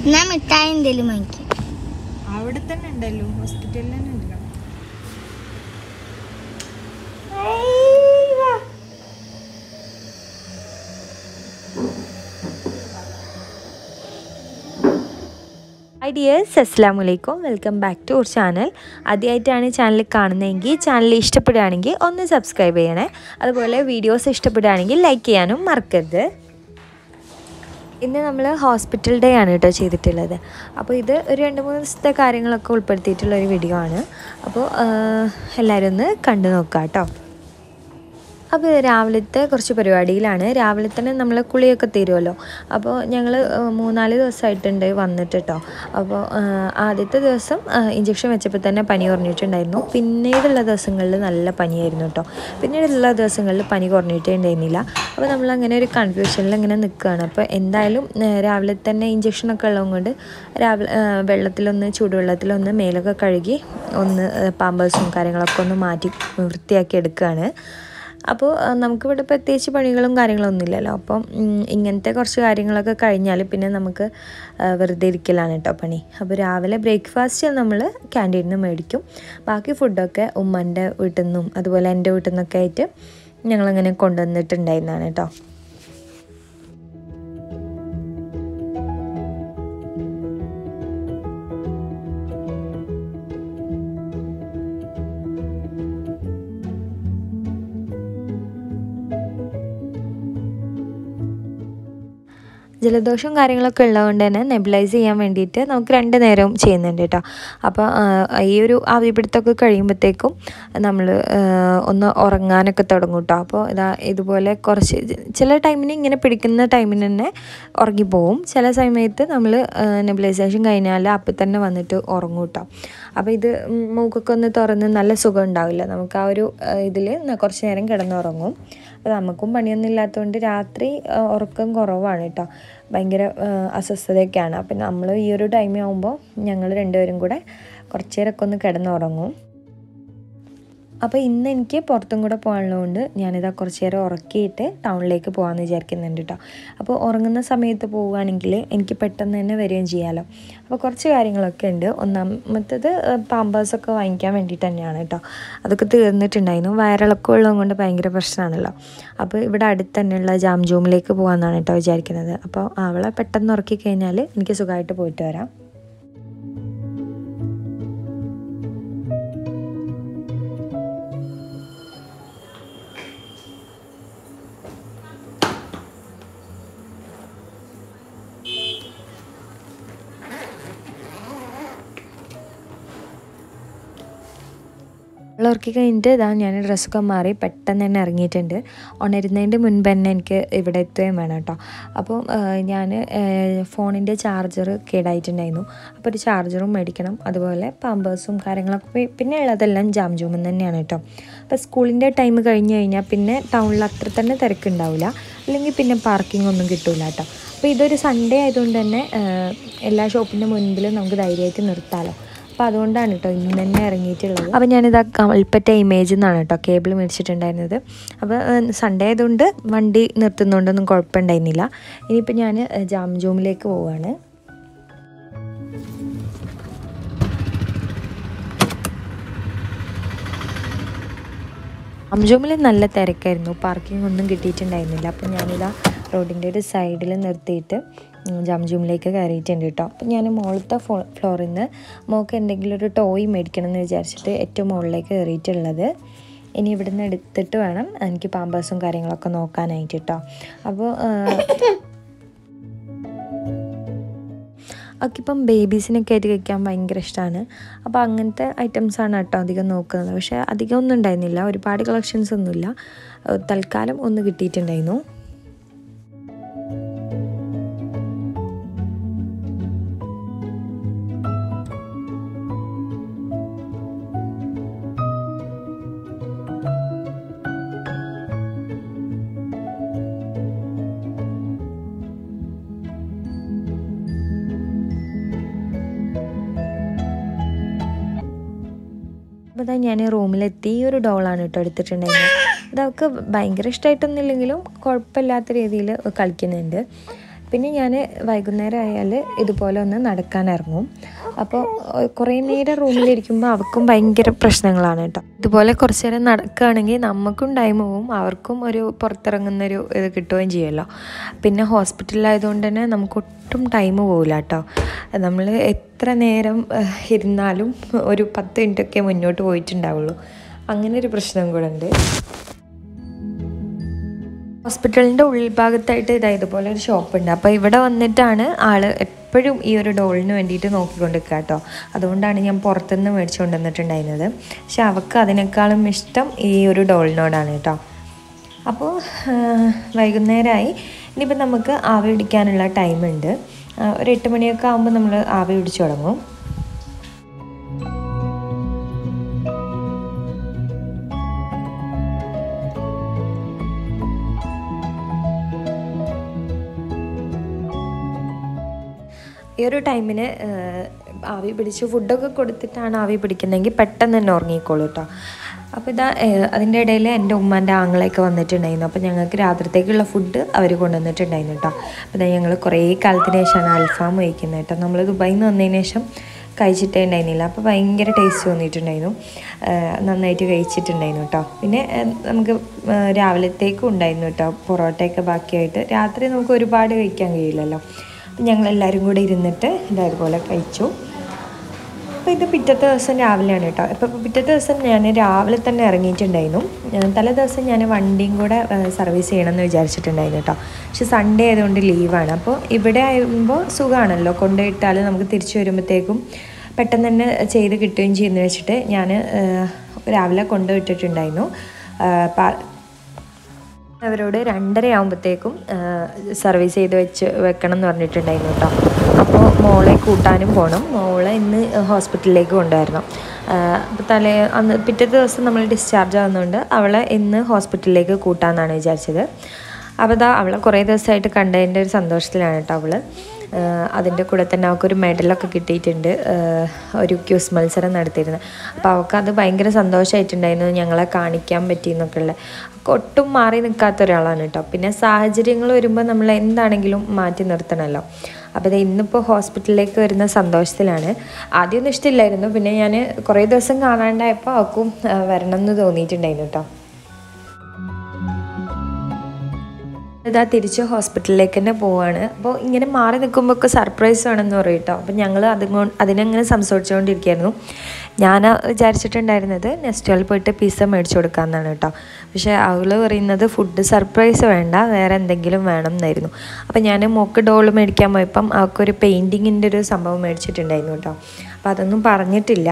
എന്നാ മിഠായി എന്തെങ്കിലും വാങ്ങിക്കും അവിടെ തന്നെ ഉണ്ടല്ലോ ഹോസ്പിറ്റലിൽ തന്നെ ഉണ്ടല്ലോ ഹായ് ഡിയേഴ്സ് അസ്സാം വലൈക്കും welcome back to our channel ആദ്യമായിട്ടാണ് ചാനൽ കാണുന്നതെങ്കിൽ ചാനൽ ഇഷ്ടപ്പെടുകയാണെങ്കിൽ ഒന്ന് സബ്സ്ക്രൈബ് ചെയ്യണേ അതുപോലെ വീഡിയോസ് ഇഷ്ടപ്പെടുകയാണെങ്കിൽ ലൈക്ക് ചെയ്യാനും മറക്കരുത് ഇന്ന് നമ്മൾ ഹോസ്പിറ്റൽ ഡേ ആണ് കേട്ടോ ചെയ്തിട്ടുള്ളത് അപ്പോൾ ഇത് ഒരു രണ്ട് മൂന്ന് ദിവസത്തെ കാര്യങ്ങളൊക്കെ ഉൾപ്പെടുത്തിയിട്ടുള്ള ഒരു വീഡിയോ ആണ് അപ്പോൾ എല്ലാവരും ഒന്ന് കണ്ടു നോക്കാം കേട്ടോ അപ്പോൾ ഇത് രാവിലത്തെ കുറച്ച് പരിപാടിയിലാണ് രാവിലെ തന്നെ നമ്മൾ കുളിയൊക്കെ തീരുമല്ലോ അപ്പോൾ ഞങ്ങൾ മൂന്നാല് ദിവസമായിട്ടുണ്ട് വന്നിട്ട് കേട്ടോ അപ്പോൾ ആദ്യത്തെ ദിവസം ഇഞ്ചക്ഷൻ വെച്ചപ്പോൾ തന്നെ പനി കുറഞ്ഞിട്ടുണ്ടായിരുന്നു പിന്നീടുള്ള ദിവസങ്ങളിൽ നല്ല പനിയായിരുന്നു കേട്ടോ പിന്നീടുള്ള ദിവസങ്ങളിൽ പനി കുറഞ്ഞിട്ടേ ഉണ്ടായിരുന്നില്ല അപ്പോൾ നമ്മൾ അങ്ങനെ ഒരു കൺഫ്യൂഷനിൽ ഇങ്ങനെ നിൽക്കുകയാണ് അപ്പോൾ എന്തായാലും ആ, രാവിലെ തന്നെ ഇഞ്ചക്ഷനൊക്കെ ഉള്ളതുകൊണ്ട് രാവിലെ ആ, വെള്ളത്തിലൊന്ന് ചൂടുവെള്ളത്തിലൊന്ന് മേലൊക്കെ കഴുകി ഒന്ന് പാമ്പേഴ്സും കാര്യങ്ങളൊക്കെ ഒന്ന് മാറ്റി വൃത്തിയാക്കി എടുക്കുകയാണ് അപ്പോൾ ആ, നമുക്കിവിടെ പ്രത്യേകിച്ച് പണികളും കാര്യങ്ങളൊന്നും ഇല്ലല്ലോ അപ്പം ഉം, ഇങ്ങനത്തെ കുറച്ച് കാര്യങ്ങളൊക്കെ കഴിഞ്ഞാൽ പിന്നെ നമുക്ക് ആ, വെറുതെ ഇരിക്കലാണ് കേട്ടോ പണി അപ്പോൾ രാവിലെ ബ്രേക്ക്ഫാസ്റ്റ് നമ്മൾ ക്യാൻറ്റീനിൽ നിന്ന് മേടിക്കും ബാക്കി ഫുഡൊക്കെ ഉമ്മൻ്റെ വീട്ടിൽ നിന്നും അതുപോലെ എൻ്റെ വീട്ടിൽ നിന്നൊക്കെ ആയിട്ട് ഞങ്ങളങ്ങനെ കൊണ്ടുവന്നിട്ടുണ്ടായിരുന്നതാണ് കേട്ടോ ജലദോഷവും കാര്യങ്ങളൊക്കെ ഉള്ളതുകൊണ്ട് തന്നെ നെബിലൈസ് ചെയ്യാൻ വേണ്ടിയിട്ട് നമുക്ക് രണ്ട് നേരവും ചെയ്യുന്നുണ്ട് കേട്ടോ അപ്പോൾ ആ, ഈ ഒരു ആവിപിടുത്തമൊക്കെ കഴിയുമ്പോഴത്തേക്കും നമ്മൾ ഒന്ന് ഉറങ്ങാനൊക്കെ തുടങ്ങും കേട്ടോ അപ്പോൾ ഇതാ ഇതുപോലെ കുറച്ച് ചില ടൈമിന് ഇങ്ങനെ പിടിക്കുന്ന ടൈമിന് തന്നെ ഉറങ്ങിപ്പോവും ചില സമയത്ത് നമ്മൾ നെബിലൈസേഷൻ കഴിഞ്ഞാൽ അപ്പം തന്നെ വന്നിട്ട് ഉറങ്ങും കേട്ടോ അപ്പോൾ ഇത് ഉം, മൂക്കൊക്കെ ഒന്ന് തുറന്ന് നല്ല സുഖം ഉണ്ടാവില്ല നമുക്ക് ആ ഒരു ഇതിൽ കുറച്ച് നേരം കിടന്നുറങ്ങും അപ്പോൾ നമുക്കും പണിയൊന്നും ഇല്ലാത്തതുകൊണ്ട് രാത്രി ആ, ഉറക്കം കുറവാണ് കേട്ടോ ഭയങ്കര ആ, അസ്വസ്ഥതയൊക്കെയാണ് അപ്പം നമ്മൾ ഈ ഒരു ടൈം ആകുമ്പോൾ ഞങ്ങൾ രണ്ടുപേരും കൂടെ കുറച്ച് നേരമൊക്കെ ഒന്ന് കിടന്നുറങ്ങും അപ്പോൾ ഇന്ന് എനിക്ക് പുറത്തും കൂടെ പോകാനുള്ളതുകൊണ്ട് ഞാനിതാ കുറച്ച് നേരം ഉറക്കിയിട്ട് ടൗണിലേക്ക് പോകാമെന്ന് വിചാരിക്കുന്നുണ്ട് കേട്ടോ അപ്പോൾ ഉറങ്ങുന്ന സമയത്ത് പോവുകയാണെങ്കിൽ എനിക്ക് പെട്ടെന്ന് തന്നെ വരികയും ചെയ്യാമല്ലോ അപ്പോൾ കുറച്ച് കാര്യങ്ങളൊക്കെ ഉണ്ട് ഒന്നാമത്തത് പാമ്പേഴ്സൊക്കെ വാങ്ങിക്കാൻ വേണ്ടിയിട്ട് തന്നെയാണ് കേട്ടോ അതൊക്കെ തീർന്നിട്ടുണ്ടായിരുന്നു വയറിളക്കം ഉള്ളത് കൊണ്ട് ഭയങ്കര പ്രശ്നമാണല്ലോ അപ്പോൾ ഇവിടെ അടുത്ത് തന്നെയുള്ള ജാം ജൂമിലേക്ക് പോകാമെന്നാണ് കേട്ടോ വിചാരിക്കുന്നത് അപ്പോൾ അവളെ പെട്ടെന്ന് ഉറക്കി കഴിഞ്ഞാൽ എനിക്ക് സുഖമായിട്ട് പോയിട്ട് വരാം ഉറക്കി കഴിഞ്ഞിട്ട് ഇതാ ഞാൻ ഡ്രസ്സൊക്കെ മാറി പെട്ടെന്ന് തന്നെ ഇറങ്ങിയിട്ടുണ്ട് ഉണരുന്നതിൻ്റെ മുൻപ് തന്നെ എനിക്ക് ഇവിടെ എത്തുകയും വേണം കേട്ടോ അപ്പോൾ ഞാൻ ഫോണിൻ്റെ ചാർജർ കേടായിട്ടുണ്ടായിരുന്നു അപ്പോൾ ഒരു ചാർജറും മേടിക്കണം അതുപോലെ പാമ്പേഴ്സും കാര്യങ്ങളൊക്കെ പി- പിന്നെ ഉള്ളതെല്ലാം ജാം ജൂമിൽ തന്നെയാണ് കേട്ടോ അപ്പോൾ സ്കൂളിൻ്റെ ടൈം കഴിഞ്ഞ് കഴിഞ്ഞാൽ പിന്നെ ടൗണിൽ അത്ര തന്നെ തിരക്കുണ്ടാവില്ല അല്ലെങ്കിൽ പിന്നെ പാർക്കിംഗ് ഒന്നും കിട്ടില്ല കേട്ടോ അപ്പോൾ ഇതൊരു സൺഡേ ആയതുകൊണ്ട് തന്നെ ആ, എല്ലാ ഷോപ്പിൻ്റെ മുൻപിൽ നമുക്ക് ധൈര്യമായിട്ട് നിർത്താമല്ലോ അപ്പോൾ അതുകൊണ്ടാണ് കേട്ടോ ഇന്ന് തന്നെ ഇറങ്ങിയിട്ടുള്ളത് അപ്പോൾ ഞാനിത് ആ കൽപ്പറ്റ ഇമേജിൽ നിന്നാണ് കേട്ടോ കേബിൾ മേടിച്ചിട്ടുണ്ടായിരുന്നത് അപ്പോൾ സൺഡേ ആയതുകൊണ്ട് വണ്ടി നിർത്തുന്നതുകൊണ്ടൊന്നും കുഴപ്പമുണ്ടായിരുന്നില്ല ഇനിയിപ്പോൾ ഞാൻ ജാം ജൂമിലേക്ക് പോവുകയാണ് അംജോമിൽ നല്ല തിരക്കായിരുന്നു പാർക്കിംഗ് ഒന്നും കിട്ടിയിട്ടുണ്ടായിരുന്നില്ല അപ്പം ഞാനിതാ റോഡിൻ്റെ ഒരു സൈഡിൽ നിർത്തിയിട്ട് ജംജൂമിലേക്ക് കയറിയിട്ടുണ്ട് കേട്ടോ അപ്പം ഞാൻ മുകളിലത്തെ ഫോ ഫ്ലോറിൽ നിന്ന് മോൾക്ക് എന്തെങ്കിലും ഒരു ടോയ് മേടിക്കണം എന്ന് വിചാരിച്ചിട്ട് ഏറ്റവും മുകളിലേക്ക് കയറിയിട്ടുള്ളത് ഇനി ഇവിടുന്ന് എടുത്തിട്ട് വേണം എനിക്ക് പാമ്പേഴ്സും കാര്യങ്ങളൊക്കെ നോക്കാനായിട്ട് കേട്ടോ അപ്പോൾ അവൾക്കിപ്പം ബേബീസിനൊക്കെ ആയിട്ട് കഴിക്കാൻ ഭയങ്കര ഇഷ്ടമാണ് അപ്പോൾ അങ്ങനത്തെ ഐറ്റംസാണ് കേട്ടോ അധികം നോക്കുന്നത് പക്ഷേ അധികം ഒന്നും ഉണ്ടായിരുന്നില്ല ഒരുപാട് കളക്ഷൻസ് ഒന്നുമില്ല ഏഹ് തൽക്കാലം ഒന്ന് കിട്ടിയിട്ടുണ്ടായിരുന്നു അപ്പോൾ ഇതാ ഞാൻ റൂമിലെത്തി ഈ ഒരു ഡോളാണ് കേട്ടോ എടുത്തിട്ടുണ്ടായിരുന്നത് ഇത് അവൾക്ക് ഭയങ്കര ഇഷ്ടമായിട്ടൊന്നും ഇല്ലെങ്കിലും കുഴപ്പമില്ലാത്ത രീതിയിൽ കളിക്കുന്നുണ്ട് പിന്നെ ഞാൻ വൈകുന്നേരം ആയാൽ ഇതുപോലെ ഒന്ന് നടക്കാൻ ഇറങ്ങും അപ്പോൾ ഏഹ്, കുറേ നേരം റൂമിലിരിക്കുമ്പോൾ അവർക്കും ഭയങ്കര പ്രശ്നങ്ങളാണ് കേട്ടോ ഇതുപോലെ കുറച്ച് നേരം നടക്കുകയാണെങ്കിൽ നമുക്കും ടൈം പോവും അവർക്കും ഒരു പുറത്തിറങ്ങുന്നൊരു ഇത് കിട്ടുകയും ചെയ്യുമല്ലോ പിന്നെ ഹോസ്പിറ്റലിലായതുകൊണ്ട് തന്നെ നമുക്ക് ഒട്ടും ടൈം പോകില്ല കേട്ടോ നമ്മൾ എത്ര നേരം ഏഹ്, ഇരുന്നാലും ഒരു പത്ത് മിനിറ്റൊക്കെ മുന്നോട്ട് പോയിട്ടുണ്ടാവുള്ളൂ അങ്ങനെ ഒരു പ്രശ്നം കൂടെ ഉണ്ട് ഹോസ്പിറ്റലിൻ്റെ ഉൾഭാഗത്തായിട്ട് ഇതാ ഇതുപോലെ ഒരു ഷോപ്പുണ്ട് അപ്പോൾ ഇവിടെ വന്നിട്ടാണ് ആൾ എപ്പോഴും ഈ ഒരു ഡോളിന് വേണ്ടിയിട്ട് നോക്കിക്കൊണ്ടിരിക്കുക കേട്ടോ അതുകൊണ്ടാണ് ഞാൻ പുറത്തുനിന്ന് മേടിച്ചു കൊണ്ടുവന്നിട്ടുണ്ടായിരുന്നത് പക്ഷെ അവൾക്ക് അതിനേക്കാളും ഇഷ്ടം ഈ ഒരു ഡോളിനോടാണ് കേട്ടോ അപ്പോൾ വൈകുന്നേരമായി ഇനിയിപ്പോൾ നമുക്ക് ആവി പിടിക്കാനുള്ള ടൈമുണ്ട് ആ, ഒരു എട്ട് മണിയൊക്കെ ആകുമ്പോൾ നമ്മൾ ആവി പിടിച്ചു തുടങ്ങും ഈ ഒരു ടൈമിന് ഏഹ്, ആവി പിടിച്ച് ഫുഡൊക്കെ കൊടുത്തിട്ടാണ് ആവി പിടിക്കുന്നതെങ്കിൽ പെട്ടെന്ന് തന്നെ ഉറങ്ങിക്കോളൂ കേട്ടോ അപ്പോൾ ഇതാ ഏഹ്, അതിൻ്റെ ഇടയിൽ എൻ്റെ ഉമ്മാൻ്റെ ആങ്ങളെയൊക്കെ വന്നിട്ടുണ്ടായിരുന്നു അപ്പോൾ ഞങ്ങൾക്ക് രാത്രിത്തേക്കുള്ള ഫുഡ് അവർ കൊണ്ടുവന്നിട്ടുണ്ടായിരുന്നു കേട്ടോ അപ്പോൾ ഇതാ ഞങ്ങൾ കുറേ കാലത്തിന് ശേഷമാണ് അൽഫാം കഴിക്കുന്നത് കേട്ടോ നമ്മൾ ദുബായിൽ നിന്ന് വന്നതിന് ശേഷം കഴിച്ചിട്ടേ ഉണ്ടായിരുന്നില്ല അപ്പോൾ ഭയങ്കര ടേസ്റ്റ് തോന്നിയിട്ടുണ്ടായിരുന്നു ഏഹ്, നന്നായിട്ട് കഴിച്ചിട്ടുണ്ടായിരുന്നു കേട്ടോ പിന്നെ ഏഹ്, നമുക്ക് ഏഹ്, രാവിലത്തേക്കും ഉണ്ടായിരുന്നു കേട്ടോ പൊറോട്ടയൊക്കെ ബാക്കിയായിട്ട് രാത്രി നമുക്ക് ഒരുപാട് കഴിക്കാൻ കഴിയില്ലല്ലോ അപ്പം ഞങ്ങളെല്ലാവരും കൂടെ ഇരുന്നിട്ട് ഇതേപോലെ കഴിച്ചു അപ്പോൾ ഇത് പിറ്റത്തെ ദിവസം രാവിലെയാണ് കേട്ടോ ഇപ്പോൾ പിറ്റത്തെ ദിവസം ഞാൻ രാവിലെ തന്നെ ഇറങ്ങിയിട്ടുണ്ടായിരുന്നു ഞാൻ തലേ ദിവസം ഞാൻ വണ്ടിയും കൂടെ സർവീസ് ചെയ്യണമെന്ന് വിചാരിച്ചിട്ടുണ്ടായിരുന്നു കേട്ടോ പക്ഷെ സൺഡേ ആയതുകൊണ്ട് ലീവാണ് അപ്പോൾ ഇവിടെ ആകുമ്പോൾ സുഖമാണല്ലോ കൊണ്ടുപോയിട്ടാൽ നമുക്ക് തിരിച്ചു വരുമ്പോഴത്തേക്കും പെട്ടെന്ന് തന്നെ ചെയ്ത് കിട്ടുകയും ചെയ്യുമെന്ന് വെച്ചിട്ട് ഞാൻ രാവിലെ കൊണ്ടുവിട്ടിട്ടുണ്ടായിരുന്നു ആ, പാ- അവരോട് രണ്ടര ആകുമ്പോഴത്തേക്കും സർവീസ് ചെയ്ത് വെച്ച് വെക്കണം എന്ന് പറഞ്ഞിട്ടുണ്ടായിരുന്നു കേട്ടോ അപ്പോൾ മോളെ കൂട്ടാനും പോകണം മോളെ ഇന്ന് ഹോസ്പിറ്റലിലേക്ക് കൊണ്ടുവരണം അപ്പോൾ തലേ അന്ന് പിറ്റത്തെ ദിവസം നമ്മൾ ഡിസ്ചാർജ് ആവുന്നതുകൊണ്ട് അവളെ ഇന്ന് ഹോസ്പിറ്റലിലേക്ക് കൂട്ടാമെന്നാണ് വിചാരിച്ചത് അപ്പോൾ ഇതാ അവളെ കുറേ ദിവസമായിട്ട് കണ്ടതിൻ്റെ ഒരു സന്തോഷത്തിലാണ് കേട്ടോ അവൾ അതിൻ്റെ കൂടെ തന്നെ അവൾക്കൊരു മെഡലൊക്കെ കിട്ടിയിട്ടുണ്ട് ആഹ് ഒരു ക്യൂസ് മത്സരം നടത്തിയിരുന്നത് അപ്പോൾ അവൾക്ക് അത് ഭയങ്കര സന്തോഷമായിട്ടുണ്ടായിരുന്നു ഞങ്ങളെ കാണിക്കാൻ പറ്റിയെന്നൊക്കെ ഉള്ള ഒട്ടും മാറി നിൽക്കാത്ത ഒരാളാണ് കേട്ടോ പിന്നെ സാഹചര്യങ്ങൾ വരുമ്പോൾ നമ്മൾ എന്താണെങ്കിലും മാറ്റി നിർത്തണമല്ലോ അപ്പോൾ ഇത് ഇന്നിപ്പോൾ ഹോസ്പിറ്റലിലേക്ക് വരുന്ന സന്തോഷത്തിലാണ് ആദ്യമൊന്നും ഇഷ്ടമില്ലായിരുന്നു പിന്നെ ഞാൻ കുറേ ദിവസം കാണാണ്ടായപ്പോൾ അവൾക്കും ആഹ് വരണം എന്ന് തോന്നിയിട്ടുണ്ടായിരുന്നു കേട്ടോ ഇതാ തിരിച്ച് ഹോസ്പിറ്റലിലേക്ക് തന്നെ പോവാണ് അപ്പോൾ ഇങ്ങനെ മാറി നിൽക്കുമ്പോൾ ഒക്കെ സർപ്രൈസ് വേണമെന്ന് പറയും കേട്ടോ അപ്പോൾ ഞങ്ങൾ അതുകൊണ്ട് അതിനങ്ങനെ സംസാരിച്ചുകൊണ്ടിരിക്കുകയായിരുന്നു ഞാൻ വിചാരിച്ചിട്ടുണ്ടായിരുന്നത് നെസ്റ്റോയിൽ പോയിട്ട് പിസ്സ മേടിച്ചു കൊടുക്കാമെന്നാണ് കേട്ടോ പക്ഷേ അവൾ പറയുന്നത് ഫുഡ് സർപ്രൈസ് വേണ്ട വേറെ എന്തെങ്കിലും വേണം എന്നായിരുന്നു അപ്പോൾ ഞാൻ മോക്ക് ഡോൾ മേടിക്കാൻ പോയപ്പം അവൾക്കൊരു പെയിൻറ്റിങ്ങിൻ്റെ ഒരു സംഭവം മേടിച്ചിട്ടുണ്ടായിരുന്നു കേട്ടോ അപ്പോൾ അതൊന്നും പറഞ്ഞിട്ടില്ല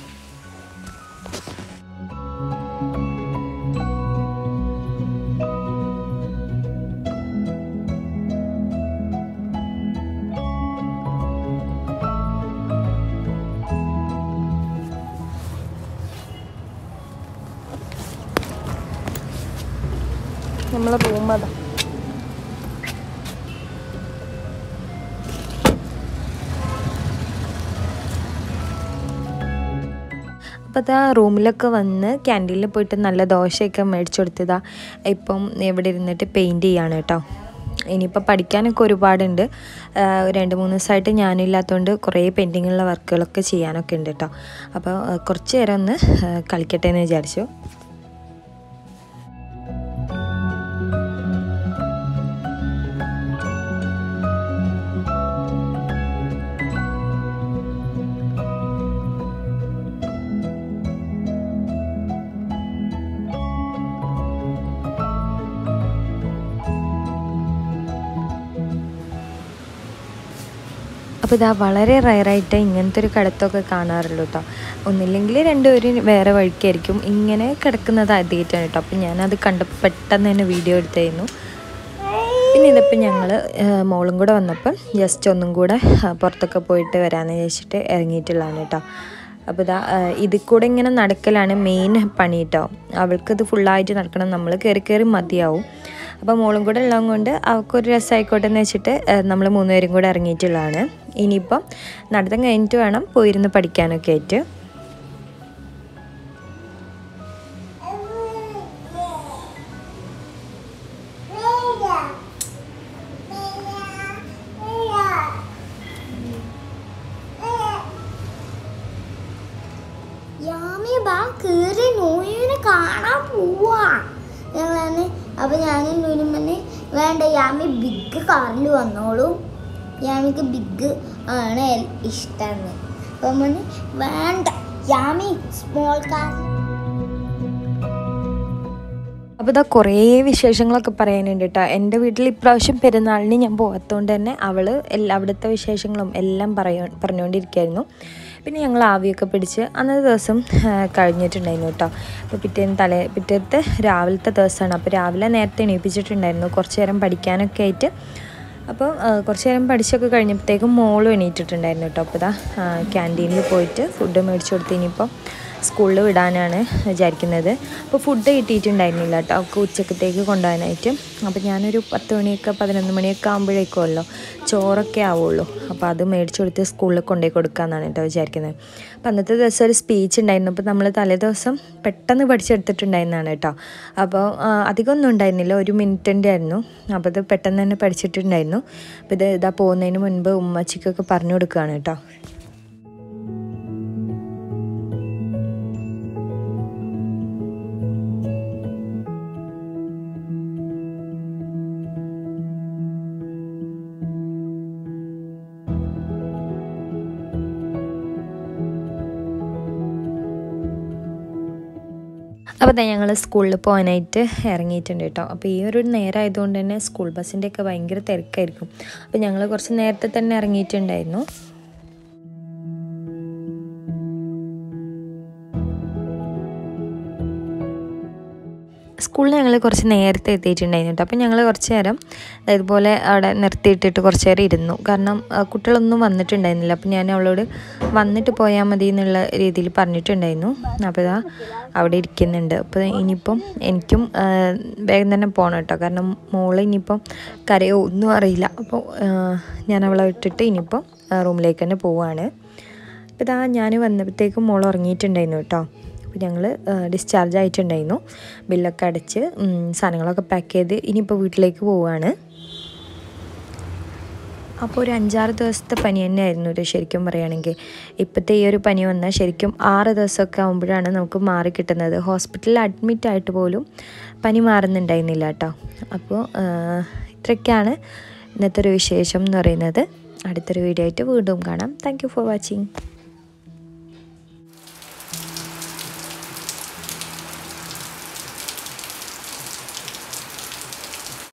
നമ്മളെ റൂം അതാ അപ്പോൾ അതാ റൂമിലൊക്കെ വന്ന് ക്യാൻറ്റീനിൽ പോയിട്ട് നല്ല ദോശയൊക്കെ മേടിച്ചു കൊടുത്തതാ ഇപ്പം ഇവിടെ ഇരുന്നിട്ട് പെയിൻറ്റ് ചെയ്യാണ് കേട്ടോ ഇനിയിപ്പോൾ പഠിക്കാനൊക്കെ ഒരുപാടുണ്ട് ആ, രണ്ട് മൂന്ന് ദിവസമായിട്ട് ഞാനില്ലാത്തതുകൊണ്ട് കുറേ പെൻഡിങ്ങുള്ള വർക്കുകളൊക്കെ ചെയ്യാനൊക്കെ ഉണ്ട് കേട്ടോ അപ്പോൾ ആ, കുറച്ച് നേരം ഒന്ന് ആ, കളിക്കട്ടെ എന്ന് വിചാരിച്ചു അപ്പോൾ ഇതാ വളരെ റയറായിട്ട് ഇങ്ങനത്തെ ഒരു കിടത്തൊക്കെ കാണാറുള്ളൂ കേട്ടോ ഒന്നില്ലെങ്കിൽ രണ്ടുപേരും വേറെ വഴിക്കായിരിക്കും ഇങ്ങനെ കിടക്കുന്നത് ആദ്യമായിട്ടാണ് കേട്ടോ അപ്പോൾ ഞാനത് കണ്ടപ്പോൾ പെട്ടെന്ന് തന്നെ വീഡിയോ എടുത്തായിരുന്നു പിന്നെ ഇതിപ്പോൾ ഞങ്ങൾ മോളും കൂടെ വന്നപ്പം ജസ്റ്റ് ഒന്നും കൂടെ ആ, പുറത്തൊക്കെ പോയിട്ട് വരാമെന്ന് വിചാരിച്ചിട്ട് ഇറങ്ങിയിട്ടുള്ളതാണ് കേട്ടോ അപ്പോൾ ഇതാ ആ, ഇതിൽ കൂടെ ഇങ്ങനെ നടക്കലാണ് മെയിൻ പണി കേട്ടോ അവൾക്കത് ഫുള്ളായിട്ട് നടക്കണം നമ്മൾ കയറി കയറി മതിയാവും അപ്പോൾ മോളും കൂടെ ഉള്ളത് കൊണ്ട് അവൾക്കൊരു രസമായിക്കോട്ടെ എന്ന് വെച്ചിട്ട് നമ്മൾ മൂന്നുപേരും കൂടെ ഇറങ്ങിയിട്ടുള്ളതാണ് ഇനിയിപ്പം നടത്തം കഴിഞ്ഞിട്ട് വേണം പോയിരുന്ന് പഠിക്കാനൊക്കെ ആയിട്ട് യാമി ബാ കേറി നോയിനെ കാണാൻ പോവാ ഞങ്ങളാണ് അപ്പൊ ഞാനും നൂനും പറഞ്ഞ് വേണ്ട യാമി ബിഗ് കാറിൽ വന്നോളൂ യാമിക്ക് ബിഗ് ആണ് എൽ- ഇഷ്ടമെന്ന് അപ്പൊ പറഞ്ഞ് വേണ്ട യാമി സ്മോൾ കാർ അപ്പോൾ ഇതാ കുറേ വിശേഷങ്ങളൊക്കെ പറയാനുണ്ട് കേട്ടോ എൻ്റെ വീട്ടിൽ ഇപ്രാവശ്യം പെരുന്നാളിന് ഞാൻ പോകാത്തതുകൊണ്ട് തന്നെ അവൾ എല്ലാ അവിടുത്തെ വിശേഷങ്ങളും എല്ലാം പറയോ പറഞ്ഞുകൊണ്ടിരിക്കുകയായിരുന്നു പിന്നെ ഞങ്ങൾ ആവിയൊക്കെ പിടിച്ച് അന്നത്തെ ദിവസം ആ, കഴിഞ്ഞിട്ടുണ്ടായിരുന്നു കേട്ടോ അപ്പോൾ പിറ്റേന്ന് തലേ പിറ്റേത്തെ രാവിലത്തെ ദിവസമാണ് അപ്പോൾ രാവിലെ നേരത്തെ എണീപ്പിച്ചിട്ടുണ്ടായിരുന്നു കുറച്ച് നേരം പഠിക്കാനൊക്കെ ആയിട്ട് അപ്പോൾ ആ, കുറച്ച് നേരം പഠിച്ചൊക്കെ കഴിഞ്ഞപ്പോഴത്തേക്കും മോളും എണീറ്റിട്ടുണ്ടായിരുന്നു കേട്ടോ അപ്പോൾ ഇതാ ക്യാൻറ്റീനിൽ പോയിട്ട് ഫുഡ് മേടിച്ചു കൊടുത്ത് ഇനിയിപ്പോൾ സ്കൂളിൽ വിടാനാണ് വിചാരിക്കുന്നത് അപ്പോൾ ഫുഡ് കിട്ടിയിട്ടുണ്ടായിരുന്നില്ല കേട്ടോ അവൾക്ക് ഉച്ചക്കത്തേക്ക് കൊണ്ടുപോകാനായിട്ട് അപ്പോൾ ഞാനൊരു പത്ത് മണിയൊക്കെ പതിനൊന്ന് മണിയൊക്കെ ആകുമ്പോഴേക്കുമല്ലോ ചോറൊക്കെ ആവുള്ളൂ അപ്പോൾ അത് മേടിച്ചു കൊടുത്ത് സ്കൂളിൽ കൊണ്ടുപോയി കൊടുക്കാമെന്നാണ് കേട്ടോ വിചാരിക്കുന്നത് അപ്പോൾ അന്നത്തെ ദിവസം ഒരു സ്പീച്ച് ഉണ്ടായിരുന്നു അപ്പോൾ നമ്മൾ തലേ ദിവസം പെട്ടെന്ന് പഠിച്ചെടുത്തിട്ടുണ്ടായിരുന്നതാണ് കേട്ടോ അപ്പോൾ ആ, അധികമൊന്നും ഉണ്ടായിരുന്നില്ല ഒരു മിനിറ്റിൻ്റെ ആയിരുന്നു അപ്പോൾ ഇത് പെട്ടെന്ന് തന്നെ പഠിച്ചിട്ടുണ്ടായിരുന്നു അപ്പോൾ ഇത് ഇതാ പോകുന്നതിന് മുൻപ് ഉമ്മച്ചിക്കൊക്കെ പറഞ്ഞു കൊടുക്കുകയാണ് കേട്ടോ അപ്പോൾ തന്നെ ഞങ്ങൾ സ്കൂളിൽ പോകാനായിട്ട് ഇറങ്ങിയിട്ടുണ്ട് കേട്ടോ അപ്പോൾ ഈ ഒരു നേരം ആയതുകൊണ്ട് തന്നെ സ്കൂൾ ബസ്സിൻ്റെ ഒക്കെ ഭയങ്കര തിരക്കായിരിക്കും അപ്പോൾ ഞങ്ങൾ കുറച്ച് നേരത്തെ തന്നെ ഇറങ്ങിയിട്ടുണ്ടായിരുന്നു സ്കൂളിൽ ഞങ്ങൾ കുറച്ച് നേരത്തെ എത്തിയിട്ടുണ്ടായിരുന്നു കേട്ടോ അപ്പോൾ ഞങ്ങൾ കുറച്ച് നേരം ഇതുപോലെ അവിടെ നിർത്തിയിട്ടിട്ട് കുറച്ച് നേരം ഇരുന്നു കാരണം ആ, കുട്ടികളൊന്നും വന്നിട്ടുണ്ടായിരുന്നില്ല അപ്പോൾ ഞാൻ അവളോട് വന്നിട്ട് പോയാൽ മതി എന്നുള്ള രീതിയിൽ പറഞ്ഞിട്ടുണ്ടായിരുന്നു അപ്പോൾ ഇതാ അവിടെ ഇരിക്കുന്നുണ്ട് അപ്പോൾ ഇനിയിപ്പം എനിക്കും ആ, വേഗം തന്നെ പോകണം കേട്ടോ കാരണം മോള് ഇനിയിപ്പം കരയോ ഒന്നും അറിയില്ല അപ്പോൾ ആ, ഞാൻ അവളെ വിട്ടിട്ട് ഇനിയിപ്പം ആ, റൂമിലേക്ക് തന്നെ പോവുകയാണ് അപ്പോൾ ഇതാ ഞാൻ വന്നപ്പോഴത്തേക്കും മോൾ ഉറങ്ങിയിട്ടുണ്ടായിരുന്നു കേട്ടോ അപ്പോൾ ഞങ്ങൾ ഡിസ്ചാർജ് ആയിട്ടുണ്ടായിരുന്നു ബില്ലൊക്കെ അടച്ച് ഉം, സാധനങ്ങളൊക്കെ പാക്ക് ചെയ്ത് ഇനിയിപ്പോൾ വീട്ടിലേക്ക് പോവുകയാണ് അപ്പോൾ ഒരു അഞ്ചാറ് ദിവസത്തെ പനി തന്നെയായിരുന്നു ഒരു ശരിക്കും പറയുകയാണെങ്കിൽ ഇപ്പോഴത്തെ ഈ ഒരു പനി വന്നാൽ ശരിക്കും ആറ് ദിവസമൊക്കെ ആകുമ്പോഴാണ് നമുക്ക് മാറി കിട്ടുന്നത് ഹോസ്പിറ്റലിൽ അഡ്മിറ്റ് ആയിട്ട് പോലും പനി മാറുന്നുണ്ടായിരുന്നില്ല കേട്ടോ അപ്പോൾ ആ, ഇത്രയൊക്കെയാണ് ഇന്നത്തെ ഒരു വിശേഷം എന്ന് പറയുന്നത് അടുത്തൊരു വീഡിയോ ആയിട്ട് വീണ്ടും കാണാം താങ്ക് യു ഫോർ വാച്ചിങ്